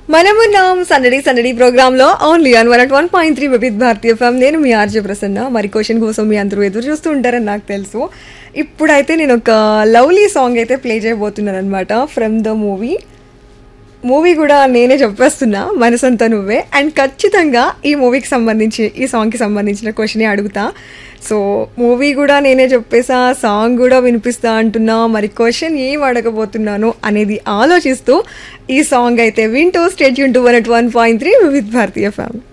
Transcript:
మనమున్నాం సందడి సందడి ప్రోగ్రామ్ లో only on one one point three Vividh Bharatiya FM నేను మీ ఆర్జే ప్రసన్న మరి క్వశ్చన్ కోసం మీ అందరూ ఎదురు చూస్తూ ఉంటారని నాకు తెలుసు ఇప్పుడైతే నేను ఒక లవ్లీ సాంగ్ అయితే ప్లే చేయబోతున్నాను అనమాట ఫ్రమ్ ద మూవీ మూవీ కూడా నేనే చెప్పేస్తున్నా మనసంతా నువ్వే అండ్ ఖచ్చితంగా ఈ మూవీకి సంబంధించి ఈ సాంగ్కి సంబంధించిన క్వశ్చనే అడుగుతా సో మూవీ కూడా నేనే చెప్పేసా సాంగ్ కూడా వినిపిస్తా అంటున్నా మరి క్వశ్చన్ ఏం అడగబోతున్నాను అనేది ఆలోచిస్తూ ఈ సాంగ్ అయితే వింటూ స్టేట్ యూన్ to one at one point three with Bharatiya family